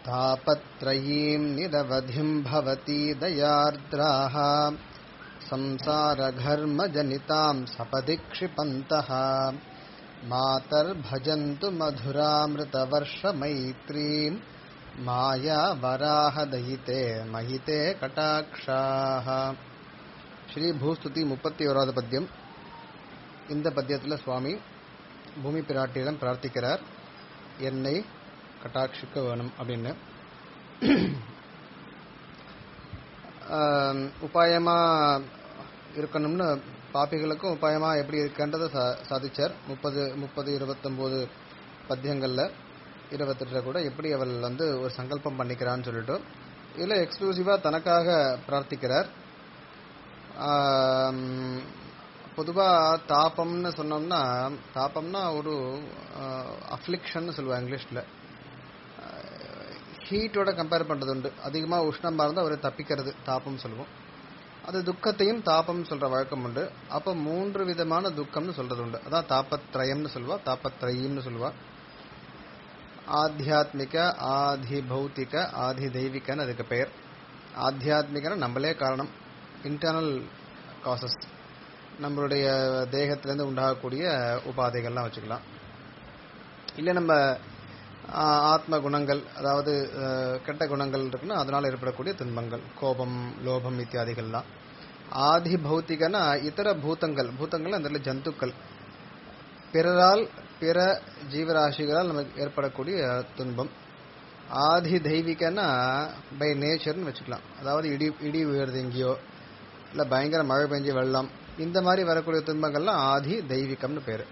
तापत्रयीम् निरवधिम् भवती दयार्द्राः संसारघर्मजनिताम् सपदि क्षिपन्तः मातर्भजन्तु मधुरामृतवर्षमैत्रीम् மாயாவராகதயித்தே மகிதே கட்டாட்சாக ஸ்ரீ பூஸ்துதி முப்பத்தி ஓராவது பத்தியம் இந்த பத்தியத்தில் சுவாமி பூமி பிராட்டியிடம் பிரார்த்திக்கிறார் என்னை கட்டாட்சிக்க வேணும் அப்படின்னு ஆம், உபாயமா இருக்கணும்னு பாப்பிகளுக்கும் உபாயமா எப்படி இருக்கின்றதை சா- சாதிச்சார் முப்பது முப்பது இருபத்தொம்போது பத்தியங்கள்ல இருபத்தெட்டுல கூட எப்படி அவள் வந்து ஒரு சங்கல்பம் பண்ணிக்கிறான்னு சொல்லிட்டு இதுல எக்ஸ்க்ளூசிவா தனக்காக பிரார்த்திக்கிறார் ஆம், பொதுவா தாபம்னு சொன்னோம்னா தாபம்னா ஒரு அஃப்ளிக்ஷன் சொல்லுவாங்க இங்கிலீஷ்ல ஹீட்டோட கம்பேர் பண்றது உண்டு அதிகமா உஷ்ணமா இருந்தா ஒரு தப்பிக்கிறது தாபம் சொல்லுவோம் அது துக்கத்தையும் தாபம் சொல்ற வழக்கம் உண்டு அப்ப மூன்று விதமான துக்கம்னு சொல்றது உண்டு அதான் தாபத்ரயம்னு சொல்லுவா தாபத்ரயம்னு சொல்லுவா ஆத்தியாத்மிக ஆதி பௌத்திக ஆதி தெய்வீகன்னு அதுக்கு பெயர் ஆத்தியாத்மிகனா நம்மளே காரணம் இன்டர்னல் காசஸ் நம்மளுடைய தேகத்திலேருந்து உண்டாகக்கூடிய உபாதைகள்லாம் வச்சுக்கலாம் இல்லை நம்ம ஆ, ஆத்ம குணங்கள் அதாவது அஹ், கெட்ட குணங்கள் இருக்குன்னா அதனால ஏற்படக்கூடிய துன்பங்கள் கோபம் லோபம் இத்தியாதிகள்லாம் ஆதி பௌத்திகனா இதர பூதங்கள் பூதங்கள் அந்த இடத்துல ஜந்துக்கள் பிறரால் பிற ஜீவராசிகளால் நமக்கு ஏற்படக்கூடிய துன்பம் ஆதி தெய்வீகனா பை நேச்சர்னு வச்சுக்கலாம் அதாவது இடி இடி விழுறது எங்கேயோ இல்லை பயங்கர மழை பெஞ்சு வெள்ளம் இந்த மாதிரி வரக்கூடிய துன்பங்கள்லாம் ஆதி தெய்வீகம்னு பேரு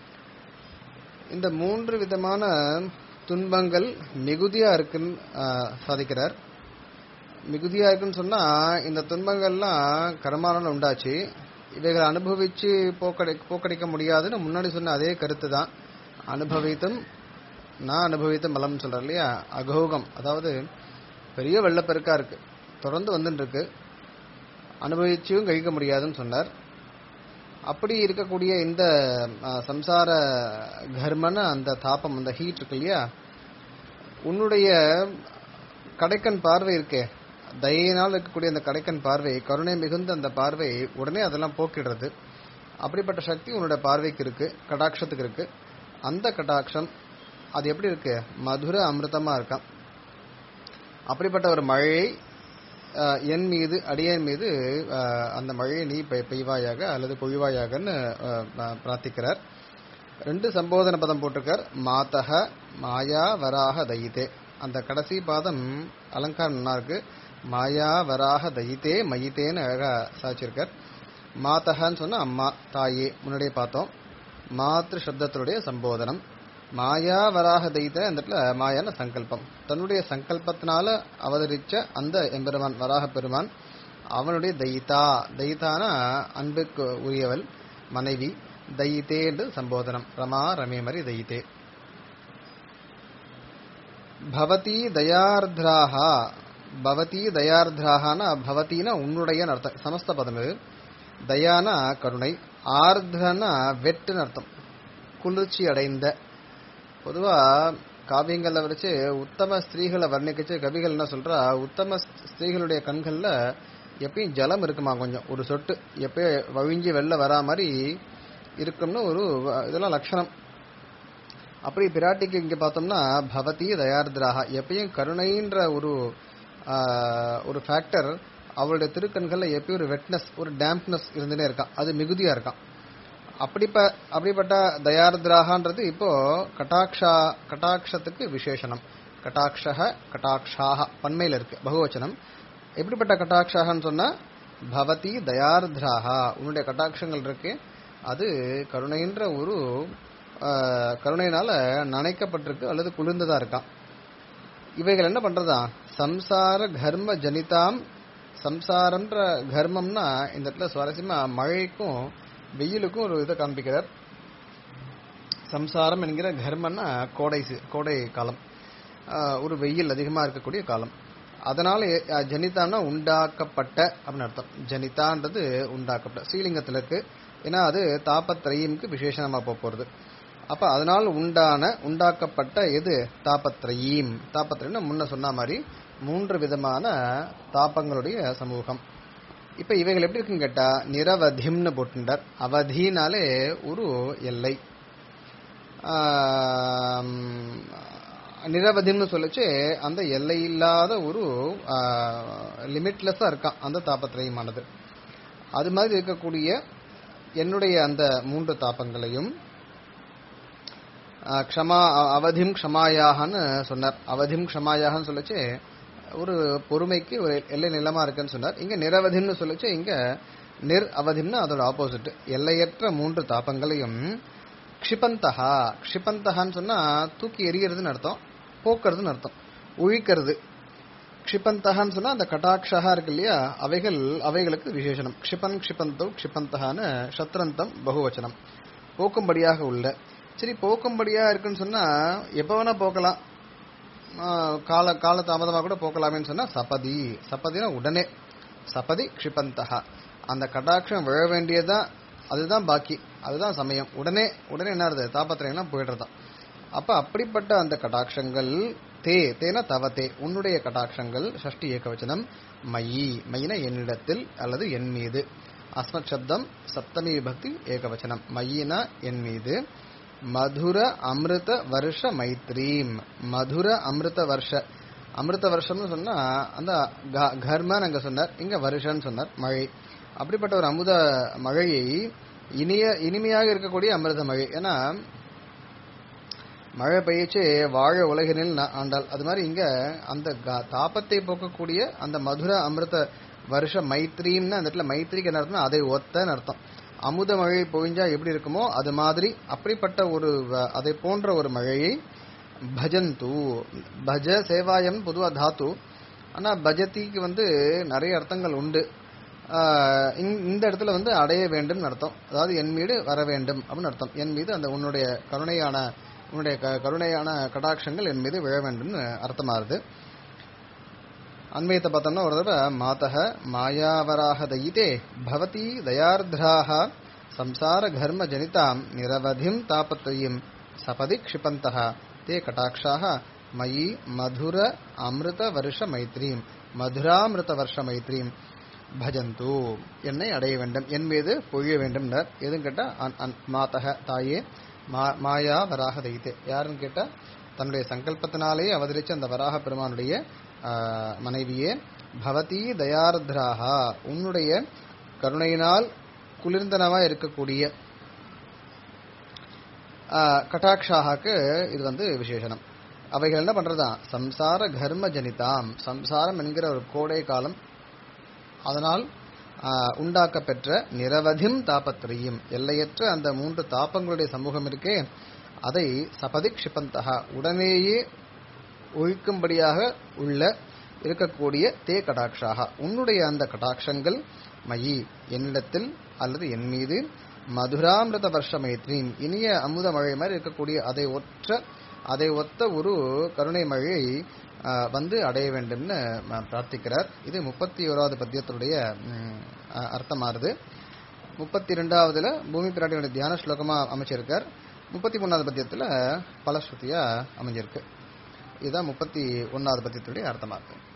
இந்த மூன்று விதமான துன்பங்கள் மிகுதியா இருக்குன்னு ஆ, சாதிக்கிறார் மிகுதியா இருக்குன்னு சொன்னா இந்த துன்பங்கள்லாம் கர்மானால உண்டாச்சு இவைகளை அனுபவிச்சு போக்கடை போக்கடிக்க முடியாதுன்னு முன்னாடி சொன்ன அதே கருத்து தான் அனுபவித்தும் நான் அனுபவித்த மலம் சொல்றேன் இல்லையா அகோகம் அதாவது பெரிய வெள்ளப்பெருக்கா இருக்கு தொடர்ந்து வந்துட்டு இருக்கு அனுபவிச்சும் கழிக்க முடியாதுன்னு சொன்னார் அப்படி இருக்கக்கூடிய இந்த ஆ, சம்சார கர்மன அந்த தாபம் அந்த ஹீட் இருக்கு இல்லையா உன்னுடைய கடைக்கன் பார்வை இருக்கே தயினால் இருக்கக்கூடிய அந்த கடைக்கன் பார்வை கருணை மிகுந்த அந்த பார்வை உடனே அதெல்லாம் போக்கிடுறது அப்படிப்பட்ட சக்தி உன்னோட பார்வைக்கு இருக்கு கடாட்சத்துக்கு இருக்கு அந்த கடாட்சம் அது எப்படி இருக்கு மதுர அமிர்தமா இருக்கான் அப்படிப்பட்ட ஒரு மழையை அஹ், என் மீது அடியேன் மீது அஹ், அந்த மழையை நீ பெய்- பெய்வாயாக அல்லது பொழிவாயாகன்னு அஹ், ப- பிரார்த்திக்கிறார் ரெண்டு சம்போதன பதம் போட்டிருக்கார் மாதக மாயா வராக தயிதே அந்த கடைசி பாதம் அலங்காரம் நல்லா இருக்கு மாயா வராக தயிதே மயித்தேன்னு அழகா சாச்சிருக்கார் மாதகன்னு சொன்னா அம்மா தாயே முன்னாடியே பார்த்தோம் மாத்ரு சப்தத்தினுடைய சம்போதனம் மாயா வராக தெய்த அந்த இடத்துல மாயான சங்கல்பம் தன்னுடைய சங்கல்பத்தினால அவதரிச்ச அந்த எம்பெருமான் வராக பெருமான் அவனுடைய தைதா தைதானா அன்புக்கு உரியவள் மனைவி தைத்தே என்று சம்போதனம் ரமா ரமேமரி தைத்தே பவதி தயார்திராகா பவதி தயார்திராகனா பவத்தினா உன்னுடைய அர்த்தம் சமஸ்த பதம் இது தயானா கருணை ஆர்திரனா வெட்டுன்னு அர்த்தம் குளிர்ச்சி அடைந்த பொதுவா காவியங்கள்ல வச்சு உத்தம ஸ்திரீகளை வர்ணிக்கச்சு கவிகள் என்ன சொல்றா உத்தம ஸ்திரீகளுடைய கண்கள்ல எப்பயும் ஜலம் இருக்குமா கொஞ்சம் ஒரு சொட்டு எப்பயும் வழிஞ்சி வெளில வரா மாதிரி இருக்கும்னு ஒரு வ- இதெல்லாம் லட்சணம் அப்படி பிராட்டிக்கு இங்க பார்த்தோம்னா பவதி தயார்திராக எப்பயும் கருணைன்ற ஒரு ஆஹ், ஒரு ஃபேக்டர் அவளுடைய திருக்கண்கள்ல எப்பயும் ஒரு வெட்னஸ் ஒரு டேம்ப்னஸ் இருந்துட்டே இருக்கான் அது மிகுதியா இருக்கான் அப்படிப்ப அப்படிப்பட்ட தயார்திராகன்றது இப்போ கட்டாட்சா கட்டாட்சத்துக்கு விசேஷனம் கட்டாட்சக கட்டாட்சாக பன்மையில இருக்கு பகுவச்சனம் எப்படிப்பட்ட கட்டாட்சாகன்னு சொன்னா பவதி தயார்திராகா உன்னுடைய கட்டாட்சங்கள் இருக்கு அது கருணைன்ற ஒரு ஆஹ், கருணையினால நனைக்கப்பட்டிருக்கு அல்லது குளிர்ந்ததா இருக்கான் இவைகள் என்ன பண்றதா சம்சார கர்ம ஜனிதாம் சம்சாரம்ன்ற கர்மம்னா இந்த இடத்துல சுவாரஸ்யமா மழைக்கும் வெயிலுக்கும் ஒரு இதை காண்பிக்கிறார் சம்சாரம் என்கிற கர்மன்னா கோடை சி- கோடை காலம் ஆஹ் ஒரு வெயில் அதிகமா இருக்கக்கூடிய காலம் அதனால எ- அஹ் ஜனிதான்னா உண்டாக்கப்பட்ட அப்படின்னு அர்த்தம் ஜனிதான்றது உண்டாக்கப்பட்ட ஸ்ரீலிங்கத்துல இருக்கு ஏன்னா அது தாபத்ரயம்க்கு விசேஷமா போக போறது அப்ப அதனால் உண்டான உண்டாக்கப்பட்ட எது தாபத்ரயீம் தாபத்ரயம் முன்ன சொன்ன மாதிரி மூன்று விதமான தாபங்களுடைய சமூகம் இப்ப இவைகள் எப்படி இருக்குன்னு கேட்டா நிரவதிம்னு போட்டுண்டார் அவதினாலே ஒரு எல்லை ஆம், நிரவதிம்னு சொல்லிச்சு அந்த எல்லை இல்லாத ஒரு லிமிட்லெஸ்ஸா இருக்கான் அந்த தாபத்திரயமானது அது மாதிரி இருக்கக்கூடிய என்னுடைய அந்த மூன்று தாபங்களையும் ஆ, க்ஷமா அ- அவதிம் க்ஷமாயாகன்னு சொன்னார் அவதிம் க்ஷமாயாகன்னு சொல்லிச்சு ஒரு பொறுமைக்கு ஒரு எல்லை நிலமா இருக்குன்னு சொன்னார் இங்க நிரவதிம்னு சொல்லிச்சு இங்க நிர் அவதிம்னு அதோட ஆப்போசிட் எல்லையற்ற மூன்று தாபங்களையும் க்ஷிபந்தஹா க்ஷிபந்தஹான்னு சொன்னா தூக்கி எறியறதுன்னு அர்த்தம் போக்குறதுன்னு அர்த்தம் ஒழிக்கிறது க்ஷிபந்தகான்னு சொன்னா அந்த கட்டாட்சா இருக்கு இல்லையா அவைகள் அவைகளுக்கு விசேஷனம் க்ஷிபன் க்ஷிபந்தோ க்ஷிபந்தகான்னு சத்ரந்தம் பகுவச்சனம் போக்கும்படியாக உள்ள சரி போக்கும்படியா இருக்குன்னு சொன்னா எப்ப வேணா போக்கலாம் ஆஹ் கால கால தாமதமா கூட போக்கலாமேன்னு சொன்னா சபதி சபதினா உடனே சபதி க்ஷிபந்தகா அந்த கட்டாட்சம் விழ வேண்டியதுதான் அதுதான் பாக்கி அதுதான் சமயம் உடனே உடனே என்ன ஆகுது தாபத்திரம்லாம் போயிடுறதான் அப்ப அப்படிப்பட்ட அந்த கடாட்சங்கள் தே தேன தவத்தே உன்னுடைய கடாட்சங்கள் ஷஷ்டி ஏகவச்சனம் மயி மயின என்னிடத்தில் அல்லது என் மீது அஸ்மத் சப்தம் சப்தமி விபக்தி ஏகவச்சனம் மயினா என் மீது மதுர அமிர்த வருஷ மைத்ரீம் மதுர அமிர்த வருஷ அமிர்த வருஷம்னு சொன்னா அந்த க- கர்மன்னு அங்க சொன்னார் இங்க வருஷன்னு சொன்னார் மழை அப்படிப்பட்ட ஒரு அமுத மழையை இனிய இனிமையாக இருக்கக்கூடிய அமிர்த மழை ஏன்னா மழை பெய்யச்சு வாழ உலகினில் நா- ஆண்டாள் அது மாதிரி இங்க அந்த க- தாபத்தை போக்கக்கூடிய அந்த மதுர அமிர்த வருஷ மைத்ரின்னு அந்த இடத்துல மைத்ரிக்கு என்ன அர்த்தம்னா அதை ஒத்தன்னு அர்த்தம் அமுத மழை பொழிஞ்சா எப்படி இருக்குமோ அது மாதிரி அப்படிப்பட்ட ஒரு வ- அதை போன்ற ஒரு மழையை பஜந்து பஜ சேவாயம் பொதுவா தாத்து ஆனா பஜதிக்கு வந்து நிறைய அர்த்தங்கள் உண்டு ஆஹ் இந்த- இந்த இடத்துல வந்து அடைய வேண்டும் அர்த்தம் அதாவது என் மீது வர வேண்டும் அப்படின்னு அர்த்தம் என் மீது அந்த உன்னுடைய கருணையான உன்னுடைய க- கருணையான கடாட்சங்கள் என் மீது விழ வேண்டும்னு அர்த்தமாகுது அன்வயத்தை பார்த்தோம்னா ஒரு தடவை மாதக மாயாவராக தயிதே பவதி தயார்திராக சம்சார கர்ம ஜனிதாம் நிரவதிம் தாபத்ரயம் சபதி க்ஷிபந்தः தே கட்டாட்சாக மயி மதுர அமிர்த வருஷ மைத்ரீம் மதுராமிருத வருஷ மைத்ரீம் பஜந்து என்னை அடைய வேண்டும் என் மீது பொழிய வேண்டும் எதுன்னு கேட்டா அன்- அன்- மாதக தாயே மா- மாயா வராக தைத்தே யாருன்னு கேட்டா தன்னுடைய சங்கல்பத்தினாலேயே அவதரிச்ச அந்த வராக பெருமானுடைய ஆ, மனைவியே பவதி தயார்திராகா உன்னுடைய கருணையினால் குளிர்ந்தனவா இருக்கக்கூடிய ஆ, கட்டாட்சாகாக்கு இது வந்து விசேஷனம் அவைகள் என்ன பண்றதா சம்சார கர்ம ஜனிதாம் சம்சாரம் என்கிற ஒரு கோடை காலம் அதனால் ஆ, உண்டாக்கப் பெற்ற நிரவதிம் தாபத்திரியும் எல்லையற்ற அந்த மூன்று தாபங்களுடைய சமூகம் இருக்கே அதை சபதி க்ஷிபந்தகா உடனேயே ஒழிக்கும்படியாக உள்ள இருக்கக்கூடிய தே கடாட்சாக உன்னுடைய அந்த கடாட்சங்கள் மயி என்னிடத்தில் அல்லது என் மீது மதுராமிருத வருஷ மைத்ரீன் இனிய அமுத மழை மாதிரி இருக்கக்கூடிய அதை ஒற்ற அதை ஒத்த ஒரு கருணை மழையை ஆ, வந்து அடைய வேண்டும்னு ம- பிரார்த்திக்கிறார் இது முப்பத்தி ஓராவது பத்தியத்தினுடைய ம், அ- அர்த்தமாறுது முப்பத்தி ரெண்டாவதுல பூமி பிராட்டியோட தியான ஸ்லோகமா அமைச்சிருக்கார் முப்பத்தி மூணாவது பத்தியத்துல பலஸ்ருதியா அமைஞ்சிருக்கு இதுதான் முப்பத்தி ஒன்னாவது பத்தியத்துடைய அர்த்தமா இருக்கு